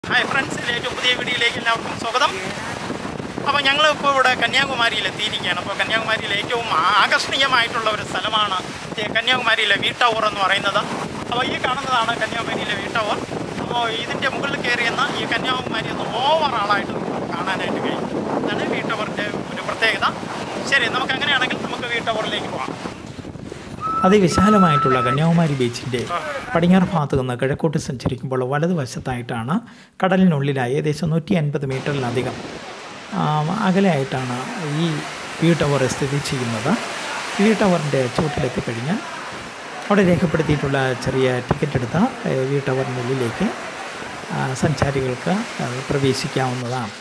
Hi friends ഏറ്റവും പുതിയ വീഡിയോയിലേക്ക് എല്ലാവർക്കും സ്വാഗതം അപ്പോൾ ഞങ്ങൾ ഇപ്പോൾ ഇവിടെ കന്യാകുമാരിയിൽ എത്തിയിരിക്കുകയാണ് അപ്പോൾ കന്യാകുമാരിയിലെ ഏറ്റവും ആകർഷണീയമായിട്ടുള്ള ഒരു സ്ഥലമാണ് ഈ കന്യാകുമാരിയിലെ വി ടവർ എന്ന് പറയുന്നത് അപ്പോൾ ഈ കാണുന്നതാണ് കന്യാകുമാരിയിലെ വി ടവർ അപ്പോൾ ഇതിൻ്റെ മുകളിൽ കയറിയെന്ന ഈ കന്യാകുമാരി ഒന്ന് ഓവർ ആളായിട്ട് നമുക്ക് കാണാനായിട്ട് കഴിയും അതാണ് വി ടവറിൻ്റെ ഒരു പ്രത്യേകത ശരി നമുക്ക് അങ്ങനെയാണെങ്കിൽ നമുക്ക് വി ടവറിലേക്ക് പോകാം അതിവിശാലമായിട്ടുള്ള കന്യാകുമാരി ബീച്ചിൻ്റെ പടിഞ്ഞാറ് ഭാഗത്ത് നിന്ന് കിഴക്കോട്ട് സഞ്ചരിക്കുമ്പോൾ വലതുവശത്തായിട്ടാണ് കടലിനുള്ളിലായി ഏകദേശം നൂറ്റി അൻപത് മീറ്ററിലധികം ആ, അകലെയായിട്ടാണ് ഈ വ്യൂ ടവർ സ്ഥിതി ചെയ്യുന്നത് ഈ വ്യൂ ടവറിൻ്റെ ചുവട്ടിലെത്തിക്കഴിഞ്ഞാൽ അവിടെ രേഖപ്പെടുത്തിയിട്ടുള്ള ചെറിയ ടിക്കറ്റ് എടുത്ത ഏ, വ്യൂ ടവറിനുള്ളിലേക്ക് ആ, സഞ്ചാരികൾക്ക് ആ, പ്രവേശിക്കാവുന്നതാണ്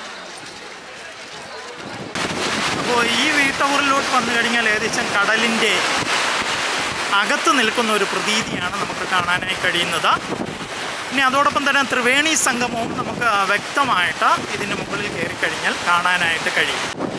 അപ്പോൾ ഈ വി ടവറിലോട്ട് വന്നു കഴിഞ്ഞാൽ ഏകദേശം കടലിൻ്റെ അകത്ത് നിൽക്കുന്ന ഒരു പ്രതീതിയാണ് നമുക്ക് കാണാനായി കഴിയുന്നത് ഇനി അതോടൊപ്പം തന്നെ ത്രിവേണി സംഗമവും നമുക്ക് വ്യക്തമായിട്ട് ഇതിന് മുകളിൽ കയറി കഴിഞ്ഞാൽ കാണാനായിട്ട് കഴിയും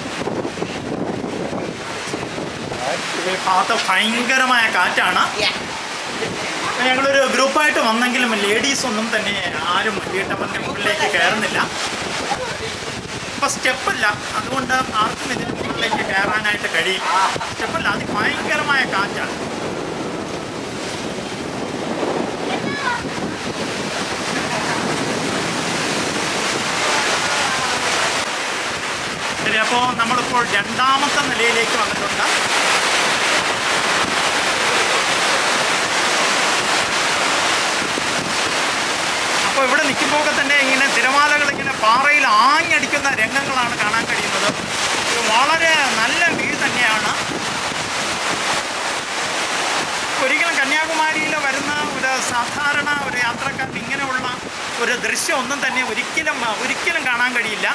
ഈ ഭാഗത്ത് ഭയങ്കരമായ കാറ്റാണ് ഞങ്ങളൊരു ഗ്രൂപ്പായിട്ട് വന്നെങ്കിലും ലേഡീസ് ഒന്നും തന്നെ ആരും വീട്ടപ്പൻ്റെ മുകളിലേക്ക് കയറുന്നില്ല ഇപ്പം സ്റ്റെപ്പല്ല അതുകൊണ്ട് ആർക്കും ഇതിന് മുകളിലേക്ക് കയറാനായിട്ട് കഴിയും സ്റ്റെപ്പല്ല അത് ഭയങ്കരമായ കാറ്റാണ് ശരി അപ്പോൾ നമ്മളിപ്പോൾ രണ്ടാമത്തെ നിലയിലേക്ക് വന്നിട്ടുണ്ട് അപ്പോൾ ഇവിടെ നിൽക്കുമ്പോൾ തന്നെ ഇങ്ങനെ തിരമാലകൾ ഇങ്ങനെ പാറയിൽ ആഞ്ഞടിക്കുന്ന രംഗങ്ങളാണ് കാണാൻ കഴിയുന്നത് ഇത് വളരെ നല്ല വ്യൂ തന്നെയാണ് ഒരിക്കലും കന്യാകുമാരിയിൽ വരുന്ന ഒരു സാധാരണ ഒരു യാത്രക്കാർക്ക് ഇങ്ങനെയുള്ള ഒരു ദൃശ്യം ഒന്നും തന്നെ ഒരിക്കലും ഒരിക്കലും കാണാൻ കഴിയില്ല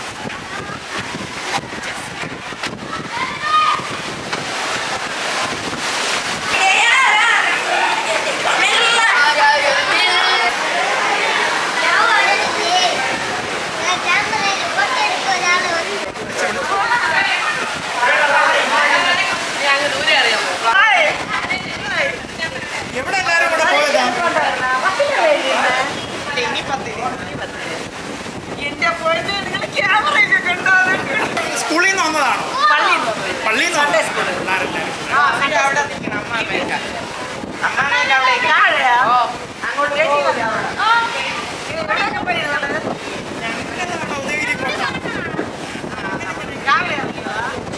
എവിടെ എല്ലാവരും കൂടെ പോയതാ എന്റെ പോയിട്ട് നിങ്ങൾ ക്യാമറയൊക്കെ കണ്ടോ സ്കൂളിൽ നിന്ന് വന്നതാണോ പള്ളിയിൽ നിന്ന് Sunday school. പിള്ളേരെല്ലാവരും അവിടെ നിൽക്കണം അമ്മാമേക്ക അമ്മാമേക്ക അവിടെ താഴെയാ അങ്ങോട്ട് കയറ്റി മതി അവിടെ. ഇത് ഇവിടെയൊക്കെ പോയിരുന്നത് ഞങ്ങളുടെ ഉദയഗിരി കോട്ട രാവിലെ ഇറങ്ങിയതാ?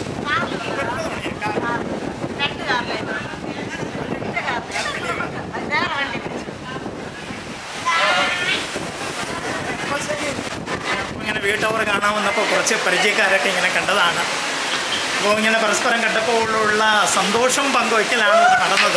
രണ്ട് കാറിലായിരുന്നു. രണ്ട് കാറിലായിരുന്നു. അത് വേറെ വണ്ടി പിടിച്ചു. ഇങ്ങനെ വീട്ടവർ കാണാൻ വന്നപ്പോൾ കുറച്ച് പരിചയക്കാരൊക്കെ ഇങ്ങനെ കണ്ടതാണ് അപ്പോൾ ഇങ്ങനെ പരസ്പരം കണ്ടപ്പോഴുള്ള സന്തോഷം പങ്കുവയ്ക്കലാണ് ഇവിടെ നടന്നത്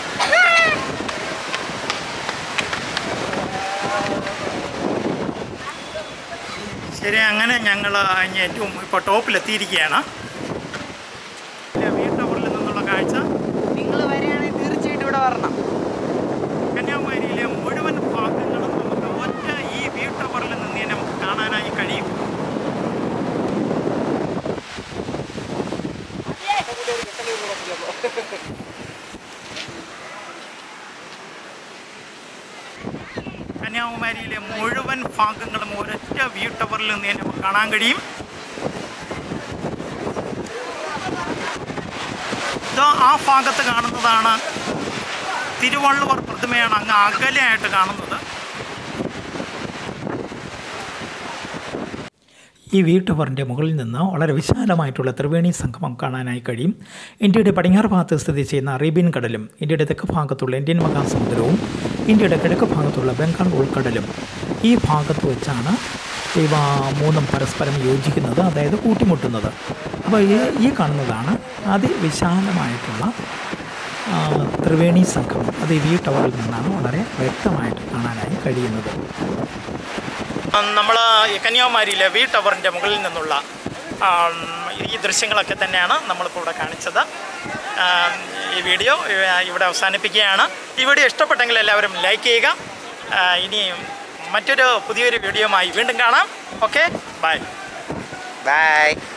ശരി അങ്ങനെ ഞങ്ങൾ ഇനി ഏറ്റവും ഇപ്പോൾ ടോപ്പിലെത്തിയിരിക്കുകയാണ് വീട്ടവറിൽ നിന്നുള്ള കാഴ്ച നിങ്ങൾ വരികയാണെങ്കിൽ തീർച്ചയായിട്ടും ഇവിടെ വരണം കന്യാകുമാരിയിലെ മുഴുവൻ ഭാഗങ്ങളും നമുക്ക് ഒറ്റ ഈ വ്യൂ ടവറിൽ നിന്ന് തന്നെ നമുക്ക് കാണാനായി കഴിയും കന്യാകുമാരിയിലെ മുഴുവൻ ഭാഗങ്ങളും ഒരൊറ്റ വ്യൂ ടവറിൽ നിന്ന് തന്നെ നമുക്ക് കാണാൻ കഴിയും ഇത് ആ ഭാഗത്ത് കാണുന്നതാണ് തിരുവള്ളുവർ പ്രതിമയാണ് അങ്ങ് അകലെയായിട്ട് കാണുന്നത് ഈ വ്യൂ ടവറിൻ്റെ മുകളിൽ നിന്ന് വളരെ വിശാലമായിട്ടുള്ള ത്രിവേണി സംഗമം കാണാനായി കഴിയും ഇന്ത്യയുടെ പടിഞ്ഞാറ് ഭാഗത്ത് സ്ഥിതി ചെയ്യുന്ന അറേബ്യൻ കടലും ഇന്ത്യയുടെ തെക്ക് ഭാഗത്തുള്ള ഇന്ത്യൻ മഹാസമുദ്രവും ഇന്ത്യയുടെ കിഴക്ക് ഭാഗത്തുള്ള ബംഗാൾ ഉൾക്കടലും ഈ ഭാഗത്ത് വെച്ചാണ് ഇവ മൂന്നും പരസ്പരം യോജിക്കുന്നത് അതായത് കൂട്ടിമുട്ടുന്നത് അപ്പോൾ ഈ ഈ കാണുന്നതാണ് അതിവിശാലമായിട്ടുള്ള ആ, ത്രിവേണി സംഗമം അത് ഈ വ്യൂ ടവറിൽ നിന്നാണ് വളരെ വ്യക്തമായിട്ട് കാണാനായി കഴിയുന്നത് നമ്മൾ കന്യാകുമാരിയിലെ വി ടവറിൻ്റെ മുകളിൽ നിന്നുള്ള ആം, ഈ ദൃശ്യങ്ങളൊക്കെ തന്നെയാണ് നമ്മളിപ്പോൾ ഇവിടെ കാണിച്ചത് ആം, ഈ വീഡിയോ ഇവ- ഇവിടെ അവസാനിപ്പിക്കുകയാണ് ഈ വീഡിയോ ഇഷ്ടപ്പെട്ടെങ്കിൽ എല്ലാവരും ലൈക്ക് ചെയ്യുക ആ, ഇനി മറ്റൊരു പുതിയൊരു വീഡിയോയുമായി വീണ്ടും കാണാം ഓക്കെ ബൈ Bye.